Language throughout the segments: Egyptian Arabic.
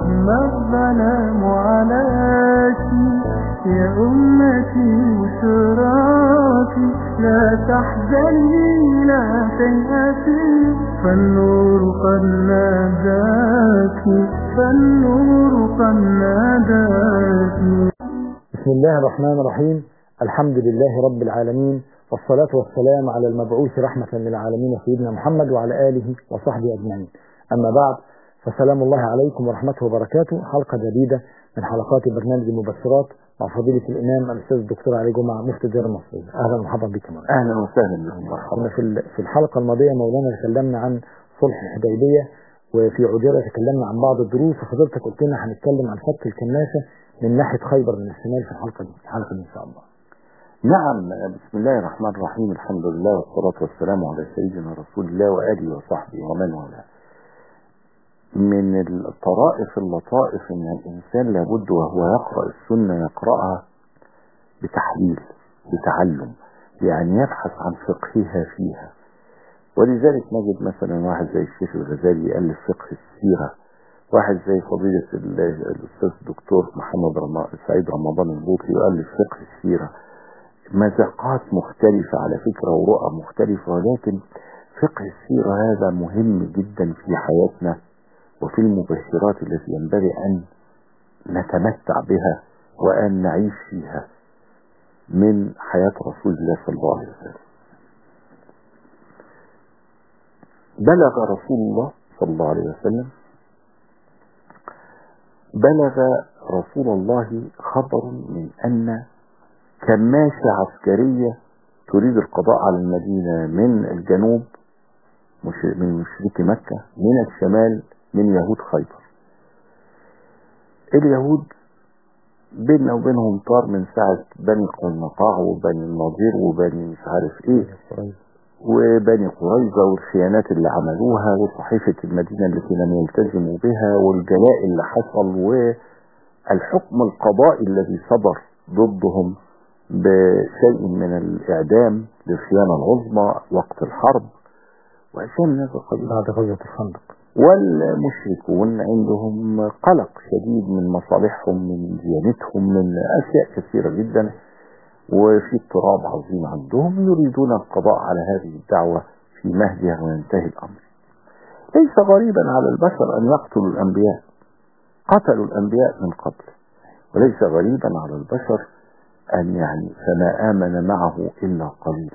ما الظلام عليك يا أمتي وشراكي لا تحزني لا تيأسي فالنور قد ناداك فالنور قد ناداك بسم الله الرحمن الرحيم الحمد لله رب العالمين والصلاة والسلام على المبعوث رحمة للعالمين سيدنا محمد وعلى آله وصحبه أجمعين أما بعد فسلام الله عليكم ورحمته وبركاته حلقة جديدة من حلقات برنامج المبشرات مع فضيلة الإمام الأستاذ الدكتور علي جمعة مفتي الديار المصرية أهلا ومرحبا بك مرة اهلا وسهلا بكم مرحبا كنا في ال- في الحلقة الماضية مولانا تكلمنا عن صلح الحديبية وفي عجالة تكلمنا عن بعض الدروس وفضلتك قلت لنا هنتكلم عن فك الكناسة من ناحية خيبر من الشمال في الحلقة دي الحلقة دي إن شاء الله نعم بسم الله الرحمن الرحيم الحمد لله والصلاة والسلام على سيدنا رسول الله وآله وصحبه ومن والاه من الطرائف اللطائف ان الانسان لابد وهو يقرأ السنة يقرأها بتحليل بتعلم يعني يبحث عن فقهها فيها ولذلك نجد مثلا واحد زي الشيخ الغزالي يألف فقه السيرة واحد زي فضيلة ال- الأستاذ الدكتور محمد رم... سعيد رمضان البوطي يؤلف فقه السيرة مذاقات مختلفة على فكرة ورؤى مختلفة ولكن فقه السيرة هذا مهم جدا في حياتنا وفي المبشرات التي ينبغي أن نتمتع بها وأن نعيش فيها من حياة رسول الله صلى الله عليه وسلم بلغ رسول الله صلى الله عليه وسلم بلغ رسول الله خبر من أن كماشة عسكرية تريد القضاء على المدينة من الجنوب مش- من مشركي مكة من الشمال من يهود خيبر اليهود بيننا وبينهم طار من ساعة بني قنقاع وبني النضير وبني مش عارف ايه وبني قريظة والخيانات اللي عملوها وصحيفة المدينة التي لم يلتزموا بها والجلاء اللي حصل والحكم القضائي الذي صدر ضدهم بشيء من الإعدام للخيانة العظمى وقت الحرب وأشياء من هذا القبيل بعد غزوة الخندق والمشركون عندهم قلق شديد من مصالحهم من ديانتهم من أشياء كثيرة جدا وفي اضطراب عظيم عندهم يريدون القضاء على هذه الدعوة في مهدها وينتهي الأمر ليس غريبا على البشر أن يقتلوا الأنبياء قتلوا الأنبياء من قبل وليس غريبا على البشر أن يعني فما آمن معه إلا قليل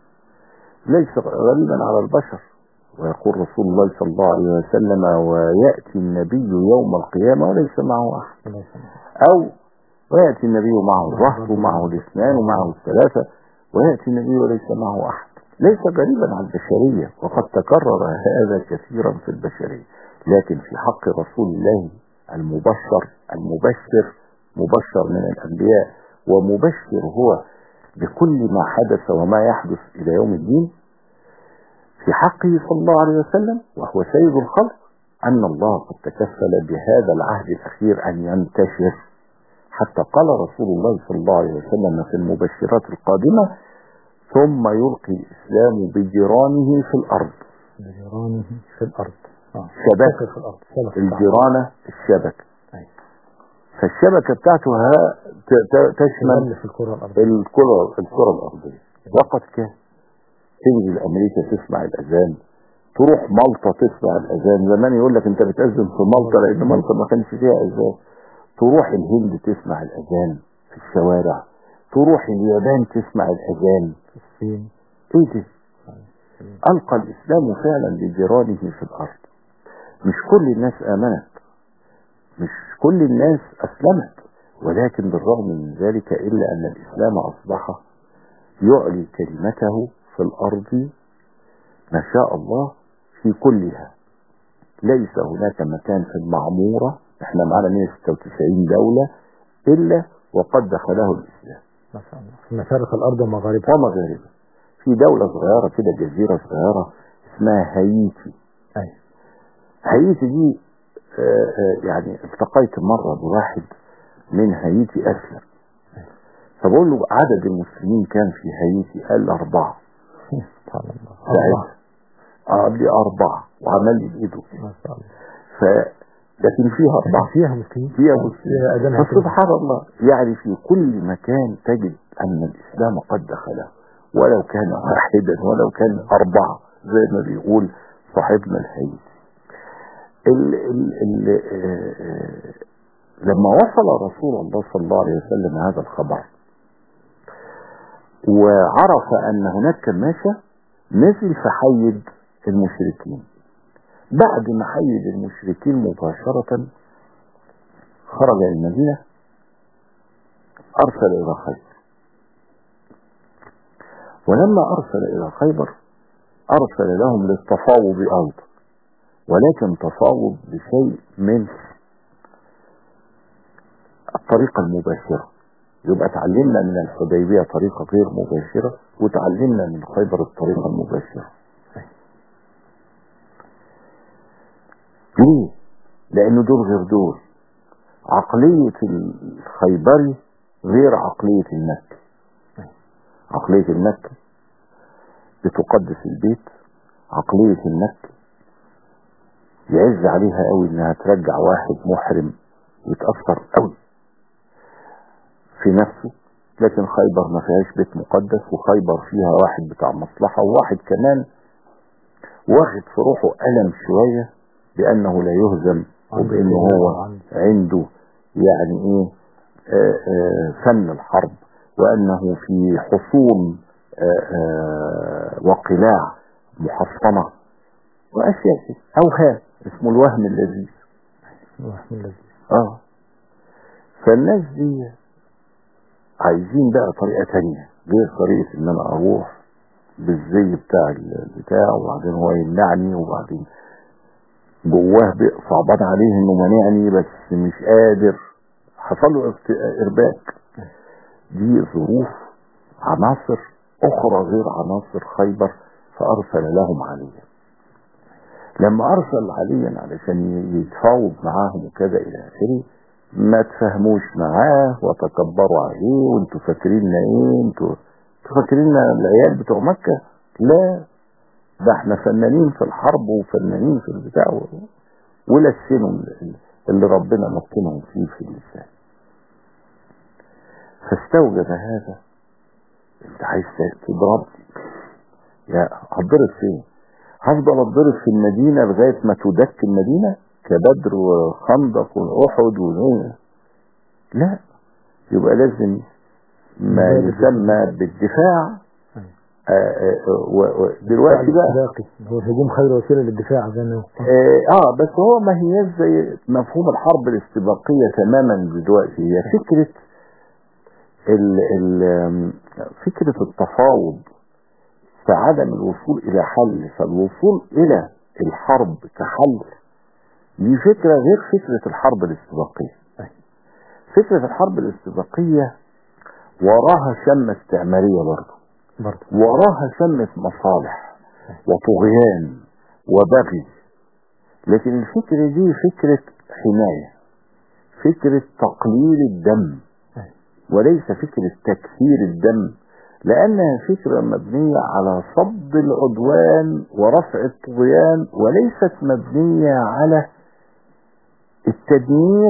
ليس غريبا على البشر ويقول رسول الله صلى الله عليه وسلم ويأتي النبي يوم القيامة وليس معه أحد أو ويأتي النبي معه الرهط ومعه الاثنان ومعه الثلاثة ويأتي النبي وليس معه أحد ليس غريبا على البشرية وقد تكرر هذا كثيرا في البشرية لكن في حق رسول الله المبشر المبشر مبشر من الأنبياء ومبشر هو بكل ما حدث وما يحدث إلى يوم الدين في حقه صلى الله عليه وسلم وهو سيد الخلق أن الله قد تكفل بهذا العهد الأخير أن ينتشر حتى قال رسول الله صلى الله عليه وسلم في المبشرات القادمة ثم يلقي الإسلام بجيرانه في الأرض بجيرانه في الأرض آه. شبكة في الأرض شبكة الجيرانة الشبكة أيوة. فالشبكة بتاعته ها- ت- ت- تشمل تظل في الكرة الأرضية الكرة الكرة الأرضية وقد كان تنزل أمريكا تسمع الأذان تروح مالطا تسمع الأذان زمان يقول لك أنت بتأذن في مالطا لأن مالطا ما كانش فيها أذان تروح الهند تسمع الأذان في الشوارع تروح اليابان تسمع الأذان في الصين إيه ده؟ ألقى الإسلام فعلا لجيرانه في الأرض مش كل الناس آمنت مش كل الناس أسلمت ولكن بالرغم من ذلك إلا أن الإسلام أصبح يعلي كلمته في الأرض ما شاء الله في كلها ليس هناك مكان في المعمورة احنا معنا 196 دولة إلا وقد دخله الإسلام ما شاء الله في مشارق الأرض ومغاربها ومغاربها في دولة صغيرة كده جزيرة صغيرة اسمها هايتي أيوة. هايتي دي آه، آه، يعني التقيت مرة بواحد من هايتي أسلم فبقول له عدد المسلمين كان في هايتي قال أربعة سبحان الله ساعتها اه قال لي أربعة وعمل لي بإيده كده ما شاء الله ف لكن فيها أربعة فيها مسلمين فيها مسلمين فيها أذان هاتف. فسبحان الله يعني في كل مكان تجد أن الإسلام قد دخله ولو كان واحدا ولو كان أربعة زي ما بيقول صاحبنا الحديث ال ال ال آه، آه، لما وصل رسول الله صلى الله عليه وسلم هذا الخبر وعرف أن هناك كماشة نزل في حيد المشركين بعد ما حيد المشركين مباشرة خرج إلى المدينة أرسل إلى خيبر ولما أرسل إلى خيبر أرسل لهم للتفاوض أيضا ولكن تفاوض بشيء من الطريقة المباشرة يبقى تعلمنا من الحديبية طريقة غير مباشرة وتعلمنا من خيبر الطريقة المباشرة ليه؟ لأنه دول غير دول عقلية الخيبري غير عقلية المكي عقلية المكي بتقدس البيت عقلية المكي يعز عليها قوي انها ترجع واحد محرم يتأثر قوي في نفسه لكن خيبر ما فيهاش بيت مقدس وخيبر فيها واحد بتاع مصلحة وواحد كمان واخد في روحه ألم شوية بأنه لا يهزم وبأنه هو عنده يعني ايه آه، آه، فن الحرب وأنه في حصون آه، آه، وقلاع محصنة وأشياء كده. أوهام اسمه الوهم اللذيذ الرحمن الذي اه فالناس دي عايزين بقى طريقة تانية غير طريقة ان انا اروح بالزي بتاع البتاع وبعدين هو يمنعني وبعدين جواه بقى صعبان عليه انه مانعني بس مش قادر حصل له ارت- ارباك دي ظروف عناصر اخرى غير عناصر خيبر فارسل لهم عليا لما ارسل عليا علشان ي- يتفاوض معاهم وكذا الى اخره ما تفهموش معاه وتكبروا عليه وانتوا فاكريننا ايه انتوا انتوا فاكريننا العيال بتوع مكة لا ده احنا فنانين في الحرب وفنانين في البتاع و- ولسنوا ال- اللي ربنا مكنهم فيه في اللسان فاستوجب هذا انت عايز تضربني يا هتضرب فين هفضل اتضرب في المدينة لغاية ما تدك المدينة كبدر وخندق واحد ونين لا يبقى لازم ما مبارك. يسمى بالدفاع آه، آه، و- و- دلوقتي بقى باقي هو الهجوم خير وسيله للدفاع زي ما هو اه آه، بس هو ما هي زي مفهوم الحرب الاستباقية تماما دلوقتي هي فكرة ال ال آم، فكرة التفاوض في عدم الوصول إلى حل فالوصول إلى الحرب كحل دي فكرة غير فكرة الحرب الاستباقية فكرة الحرب الاستباقية وراها شمة استعمارية برضه برضه وراها شمة مصالح وطغيان وبغي لكن الفكرة دي فكرة حماية فكرة تقليل الدم وليس فكرة تكثير الدم لأنها فكرة مبنية على صد العدوان ورفع الطغيان وليست مبنية على التدمير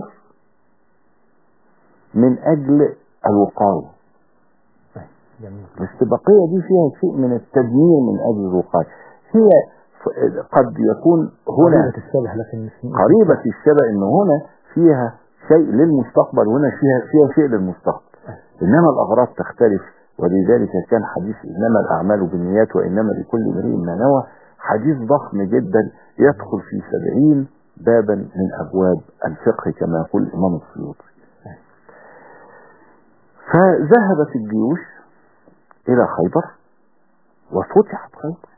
من أجل الوقاية جميل الاستباقية دي فيها شيء من التدمير من أجل الوقاية هي ف- قد يكون هنا قريبة الشبه لكن مش قريبة الشبه ان هنا فيها شيء للمستقبل وهنا فيها فيها شيء للمستقبل انما الاغراض تختلف ولذلك كان حديث انما الاعمال بالنيات وانما لكل امرئ ما نوى حديث ضخم جدا يدخل في سبعين بابا من ابواب الفقه كما يقول الامام السيوطي فذهبت الجيوش الى خيبر وفتحت خيبر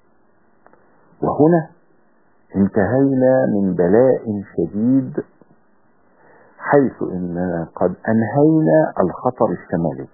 وهنا انتهينا من بلاء شديد حيث اننا قد انهينا الخطر الشمالي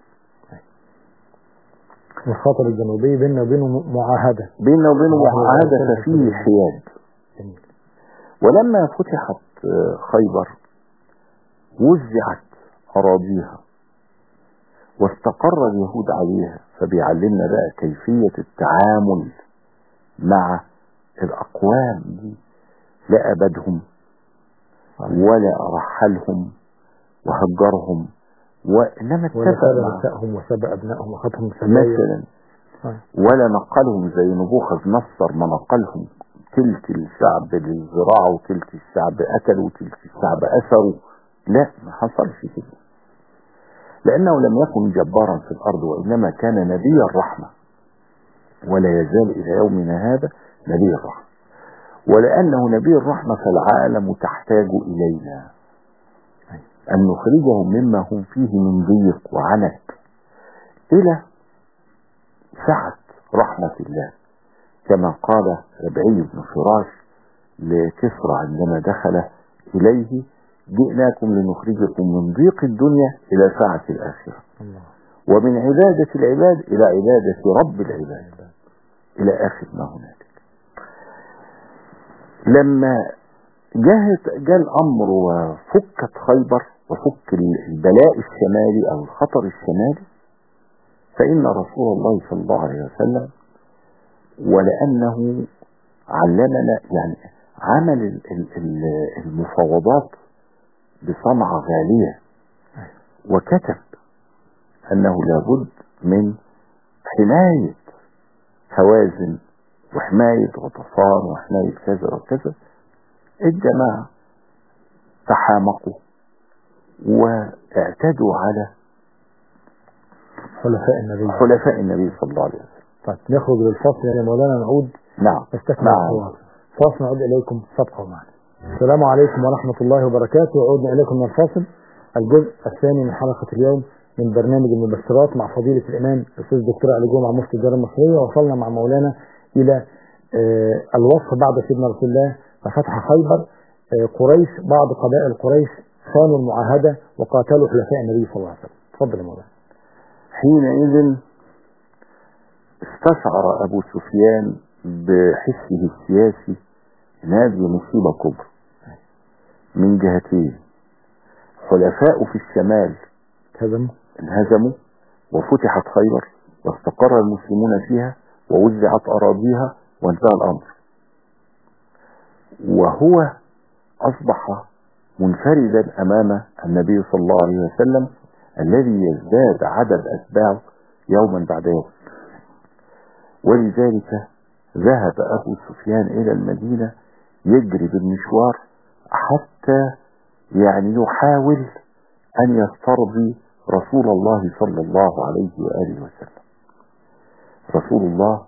والخطر الجنوبي بيننا وبينه معاهدة بيننا وبينه الله معاهدة يبارك ففيه فيك. حياد جميل ولما فتحت آه، خيبر وزعت أراضيها واستقر اليهود عليها فبيعلمنا بقى كيفية التعامل مع الأقوام دي لا أبدهم ولا رحلهم وهجرهم وإنما ولا اتفق ساب معهم نسائهم وساب أبنائهم وخطهم سبايا مثلا آه. ولا نقلهم زي نبوخذ نصر ما نقلهم تلك الشعب للزراعة وتلك الشعب قتلوا وتلك الشعب أسروا لا ما حصلش كده لأنه لم يكن جبارا في الأرض وإنما كان نبي الرحمة ولا يزال إلى يومنا هذا نبي الرحمة ولأنه نبي الرحمة فالعالم تحتاج إلينا أن نخرجهم مما هم فيه من ضيق وعنت إلى سعة رحمة الله كما قال ربعي بن فراش لكسرى عندما دخل إليه جئناكم لنخرجكم من ضيق الدنيا إلى سعة الآخرة الله ومن عبادة العباد إلى عبادة رب العباد إلى آخر ما هنالك لما جاءت جاء الأمر وفكت خيبر وفك البلاء الشمالي أو الخطر الشمالي فإن رسول الله صلى الله عليه وسلم ولأنه علمنا يعني عمل ال- ال- ال- المفاوضات بصنعة غالية وكتب أنه لابد من حماية هوازن وحماية غطفان وحماية كذا وكذا الجماعة تحامقوا واعتدوا على حلفاء النبي حلفاء النبي صلى الله عليه وسلم طيب نخرج للفصل يا مولانا نعود نعم نستكمل نعم. الحوار فاصل نعود إليكم صفحة معنا السلام عليكم ورحمة الله وبركاته وعودنا إليكم من الفاصل الجزء الثاني من حلقة اليوم من برنامج المبشرات مع فضيلة الإمام الأستاذ الدكتور علي جمعة مفتي الدولة المصرية وصلنا مع مولانا إلى آه، الوصف بعد سيدنا رسول الله وفتح خيبر آه، قريش بعض قبائل قريش خانوا المعاهدة وقاتلوا حلفاء النبي صلى الله عليه وسلم تفضل يا مولانا حينئذ استشعر أبو سفيان بحسه السياسي أن هذه مصيبة كبرى من جهتين حلفاء في الشمال هزموا انهزموا وفتحت خيبر واستقر المسلمون فيها ووزعت أراضيها وانتهى الأمر وهو أصبح منفردا أمام النبي صلى الله عليه وسلم الذي يزداد عدد أتباعه يوما بعد يوم ولذلك ذهب أبو سفيان إلى المدينة يجري بالمشوار حتى يعني يحاول أن يسترضي رسول الله صلى الله عليه وآله وسلم رسول الله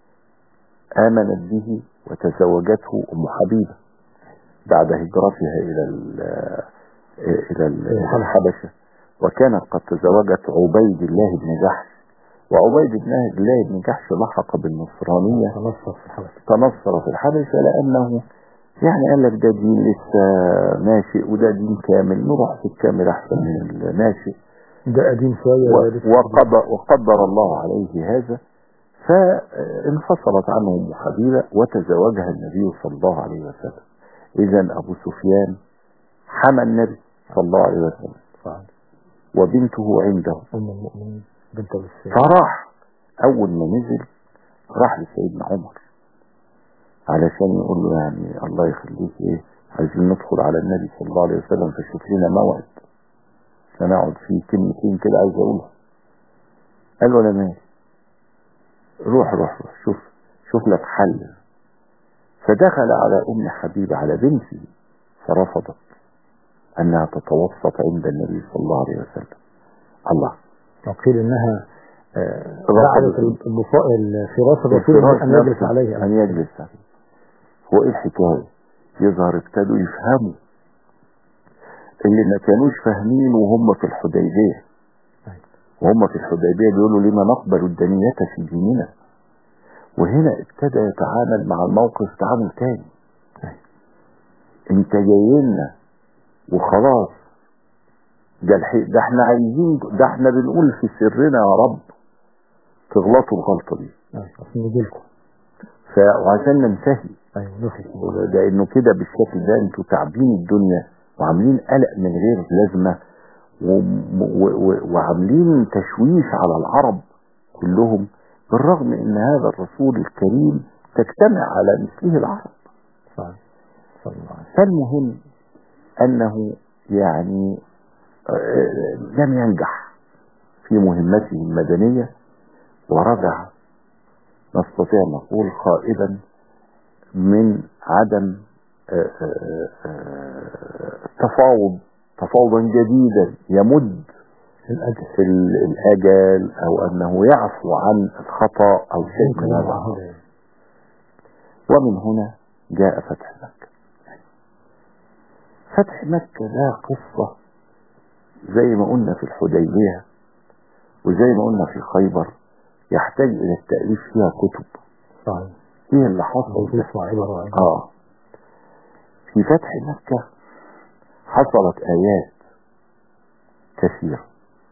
آمنت به وتزوجته أم حبيبة بعد هجرتها إلى ال- إلى ال- الحبشة وكانت قد تزوجت عبيد الله بن جحش وعبيد الله الله بن جحش لحق بالنصرانية تنصر في الحبشة تنصر في الحبشة لأنه يعني قال لك ده دين لسه ناشئ وده دين كامل نروح في الكامل أحسن من الناشئ ده قديم شوية و- وده لسه وقدر, وقدر الله عليه هذا فانفصلت عنه أم حبيبة وتزوجها النبي صلى الله عليه وسلم إذا أبو سفيان حمى النبي صلى الله عليه وسلم صعب. وبنته عنده أم المؤمنين بنت أبو سفيان فراح أول ما نزل راح لسيدنا عمر علشان يقول له يعني الله يخليك إيه عايزين ندخل على النبي صلى الله عليه وسلم فشوف لنا موعد سنقعد فيه كلمتين كده عايز أقولها قال له أنا مالي روح روح روح شوف شوف لك حل فدخل على أم حبيبة على بنته فرفضت أنها تتوسط عند النبي صلى الله عليه وسلم الله وقيل انها آه، رفضت. بعدت البصاء الفراش الرسول الفراش ان يجلس نفسه عليه أن يجلس عليه هو إيه الحكاية يظهر ابتدوا يفهموا اللي ما كانوش فاهمين وهم في الحديبية أيوة. وهم في الحديبية بيقولوا لما نقبل الدنية في ديننا وهنا ابتدى يتعامل مع الموقف تعامل تاني أيوة. انت جايلنا وخلاص ده, الح... ده احنا عايزين ده احنا بنقول في سرنا يا رب تغلطوا الغلطة دي أيوة، عشان يجي لكم ف... وعشان ننتهي ايوه نخلص ده انه كده بالشكل ده انتوا تعبين الدنيا وعاملين قلق من غير لازمة و... و... و... وعاملين تشويش على العرب كلهم بالرغم ان هذا الرسول الكريم تجتمع على مثله العرب صحيح صلى الله عليه فالمهم أنه يعني آه، لم ينجح في مهمته المدنية ورجع نستطيع نقول خائبا من عدم آه، آه، آه، تفاوض تفاوضا جديدا يمد الأجل في ال- الأجل أو أنه يعفو عن الخطأ أو شيء من هذا القبيل. ومن هنا جاء فتح مكة فتح مكة ده قصة زي ما قلنا في الحديبية وزي ما قلنا في خيبر يحتاج إلى التأليف فيها كتب صحيح إيه اللي حصل ده؟ نصوص وعبر وعبر آه في فتح مكة حصلت آيات كثيرة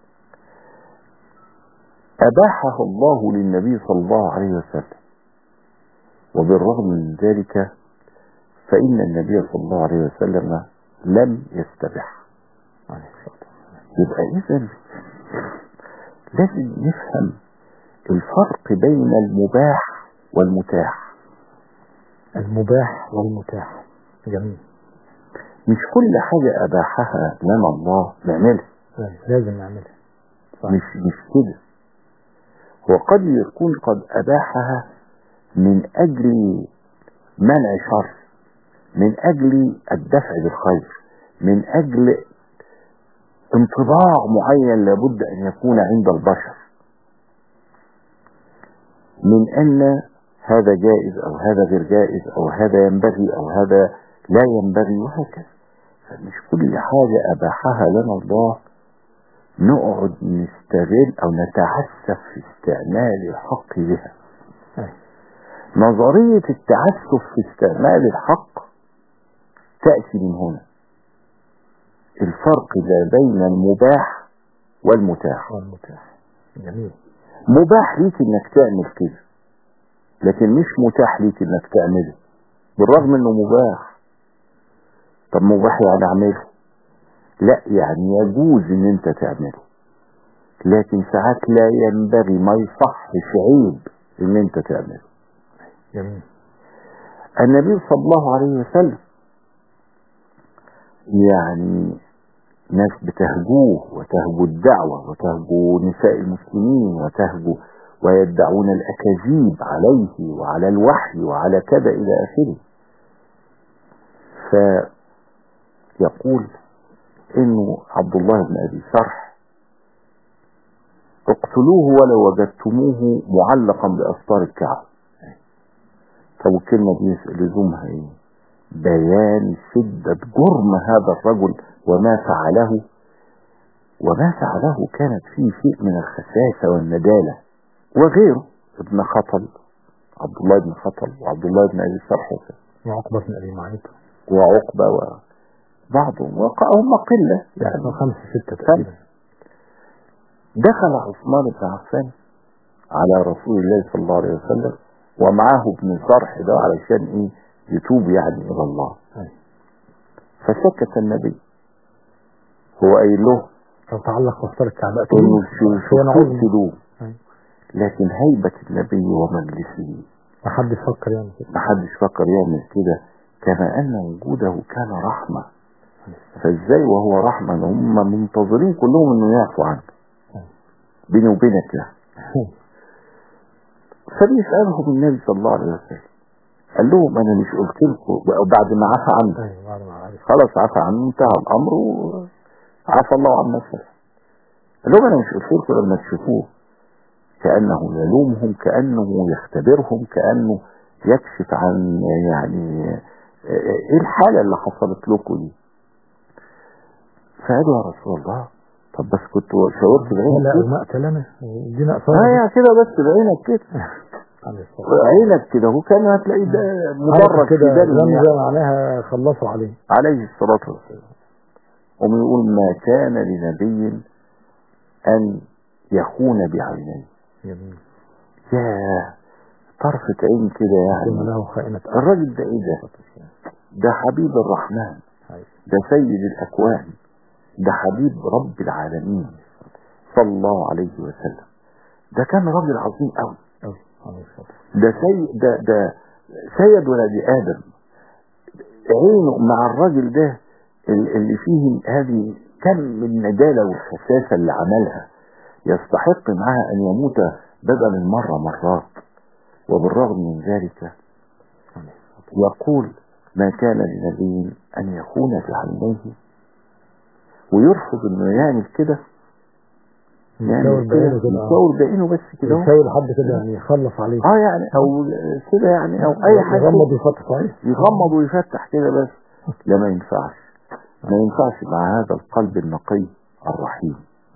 أباحها الله للنبي صلى الله عليه وسلم وبالرغم من ذلك فإن النبي صلى الله عليه وسلم لم يستبح عليه الصلاة والسلام. يبقى إذا لازم نفهم الفرق بين المباح والمتاح المباح والمتاح جميل مش كل حاجة أباحها لنا الله نعملها لازم نعملها صحيح. مش مش كده هو قد يكون قد أباحها من أجل منع شر من أجل الدفع بالخير من أجل انطباع معين لابد أن يكون عند البشر من أن هذا جائز أو هذا غير جائز أو هذا ينبغي أو هذا لا ينبغي وهكذا فمش كل حاجة أباحها لنا الله نقعد نستغل أو نتعسف في استعمال الحق بها أي. نظرية التعسف في استعمال الحق تأتي من هنا الفرق ما بين المباح والمتاح والمتاح جميل مباح ليك انك تعمل كده لكن مش متاح ليك انك تعمله بالرغم انه مباح طب مباح يعني اعمله لا يعني يجوز ان انت تعمله لكن ساعات لا ينبغي ما يصحش عيب ان انت تعمله جميل النبي صلى الله عليه وسلم يعني ناس بتهجوه وتهجو الدعوة وتهجو نساء المسلمين وتهجو ويدعون الأكاذيب عليه وعلى الوحي وعلى كذا إلى آخره فيقول إنه عبد الله بن أبي سرح اقتلوه ولو وجدتموه معلقا بأسطار الكعبة طب الكلمة دي لزومها ايه بيان شدة جرم هذا الرجل وما فعله وما فعله كانت فيه شيء من الخساسة والندالة وغيره ابن خطل عبد الله بن خطل وعبد الله بن أبي سرح وعقبة بن أبي معيط وعقبة وبعضهم وهم قلة يعني خمسة ستة تقريبا دخل عثمان بن عفان على رسول الله صلى الله عليه وسلم ومعاه ابن صرح ده علشان ايه يتوب يعني الى الله أي. فسكت النبي هو قايل له تتعلق بأسطار الكعبة انه هي شوفوا نعوذ تدوم أي. لكن هيبة النبي ومجلسه ما حد يفكر يعني كده محدش فكر يعمل كده كما ان وجوده كان رحمة فازاي وهو رحمة هم منتظرين كلهم انه يعفو عنه بيني وبينك يعني فبيسألهم النبي صلى الله عليه وسلم قال لهم انا مش قلت لكم بعد ما عفى عنه أيوة بعد ما عرف خلاص عفى عنه انتهى الامر وعفى الله عما سلف قال لهم انا مش قلت لكم لما تشوفوه كانه يلومهم كانه يختبرهم كانه يكشف عن يعني ايه الحاله اللي حصلت لكم دي فقالوا يا رسول الله طب بس كنت شاورت بعينك لا كده وما قتلنا ودينا اه أصابة يا كده بس بعينك كده عليه الصلاة عينك كده وكان هتلاقي ده مدرج في كده دم يعني. زمزم معناها خلصوا عليه عليه الصلاة والسلام ومن يقول ما كان لنبي أن يخون بعينيه جميل يا طرفة عين كده ثم يعني له خائنة الراجل ده ايه ده ده حبيب الرحمن أيوة. ده سيد الأكوان ده حبيب رب العالمين صلى الله عليه وسلم ده كان راجل عظيم قوي أوي. عليه الصلاة ده سيد ده ده سيد ولد آدم عينه مع الراجل ده ال- اللي فيه هذه كم من الندالة والخساسة اللي عملها يستحق معها أن يموت بدل المرة مرات وبالرغم من ذلك يقول ما كان لنبي أن يخون بعينيه ويرفض انه يعمل كده يساوي يعني كده بعينه كده آه. يساوي بعينه بس كده اهو. يساوي لحد كده يعني يخلص عليه اه يعني او كده يعني او اي حاجه يغمض يفتح عليه يغمض ويفتح كده بس لا ما ينفعش ما ينفعش مع هذا القلب النقي الرحيم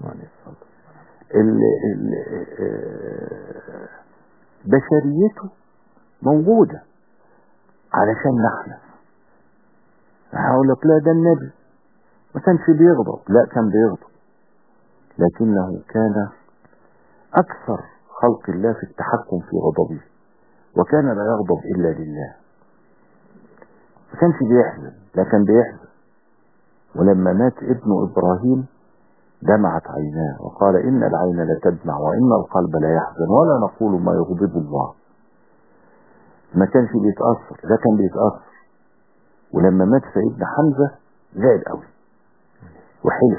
ال ال آه، بشريته موجودة علشان نحن هقول لك لا ده النبي ما كانش بيغضب لا كان بيغضب لكنه كان أكثر خلق الله في التحكم في غضبه وكان لا يغضب إلا لله ما كانش بيحزن لا كان بيحزن ولما مات ابن إبراهيم دمعت عيناه وقال إن العين لتدمع وإن القلب لا يحزن ولا نقول ما يغضب الله ما كانش بيتأثر ده كان بيتأثر ولما مات سيدنا حمزة زعل قوي وحلف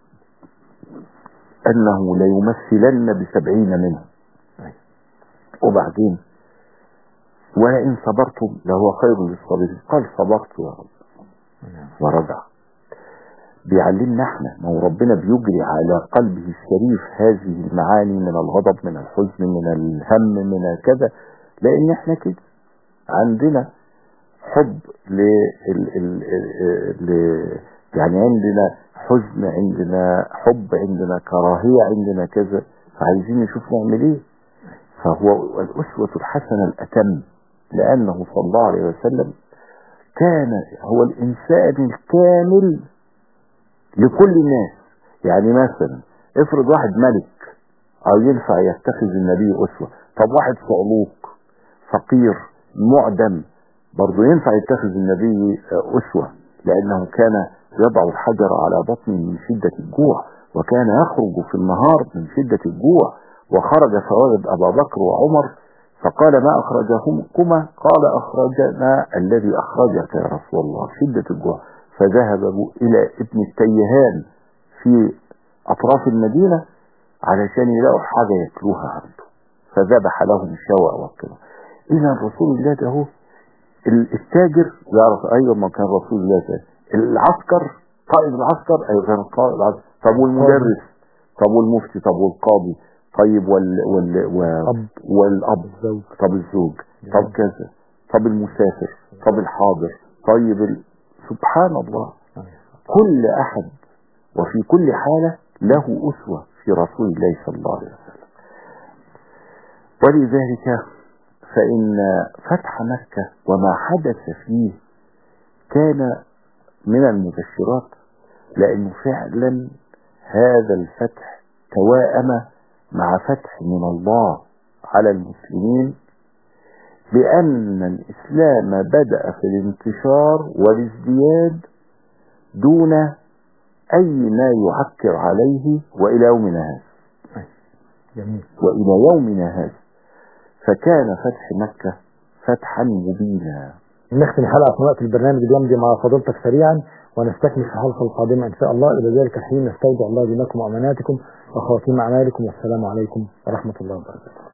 أنه ليمثلن بسبعين منهم وبعدين ولئن صبرتم لهو خير للصابرين قال صبرت يا رب ورجع بيعلمنا احنا ما هو ربنا بيجري على قلبه الشريف هذه المعاني من الغضب من الحزن من الهم من كذا لان احنا كده عندنا حب ل... ال... ال... ال... ل... يعني عندنا حزن عندنا حب عندنا كراهية عندنا كذا فعايزين نشوف نعمل ايه فهو الأسوة الحسنة الأتم لأنه صلى الله عليه وسلم كان هو الإنسان الكامل لكل الناس يعني مثلا افرض واحد ملك أو ينفع يتخذ النبي أسوة طب واحد صعلوك فقير معدم برضه ينفع يتخذ النبي أسوة لأنه كان يضع الحجر على بطنه من شدة الجوع وكان يخرج في النهار من شدة الجوع وخرج فوجد أبا بكر وعمر فقال ما أخرجهمكما قال أخرجنا الذي أخرجك يا رسول الله شدة الجوع فذهبوا إلى ابن التيهان في أطراف المدينة علشان يلاقوا حاجة يأكلوها عنده فذبح لهم شوى وكذا إذا رسول الله ده هو التاجر يعرف أيوة ما كان رسول الله ده العسكر قائد العسكر أيوة كان قائد العسكر طب والمدرس طب والمفتي طب والقاضي طيب وال وال و... أب. والأب الزوج طب الزوج طب كذا طب المسافر طب الحاضر طيب ال... سبحان الله كل أحد وفي كل حالة له أسوة في رسول الله صلى الله عليه وسلم ولذلك فإن فتح مكة وما حدث فيه كان من المبشرات لأنه فعلا هذا الفتح توائم مع فتح من الله على المسلمين بأن الإسلام بدأ في الانتشار والازدياد دون أي ما يعكر عليه وإلى يومنا هذا جميل وإلى يومنا هذا فكان فتح مكة فتحا مبينا نختم الحلقة في وقت البرنامج اليومي مع فضيلتك سريعا ونستكمل في الحلقة القادمة إن شاء الله إلى ذلك الحين نستودع الله دينكم وأماناتكم وخواتيم أعمالكم والسلام عليكم ورحمة الله وبركاته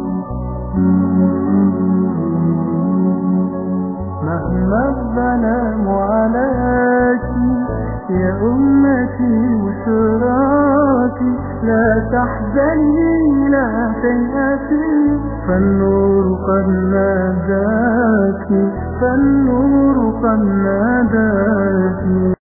مهما الظلام عليك يا أمتي وشراكي لا تحزني لا تيأسي فالنور قد ناداك فالنور قد ناداك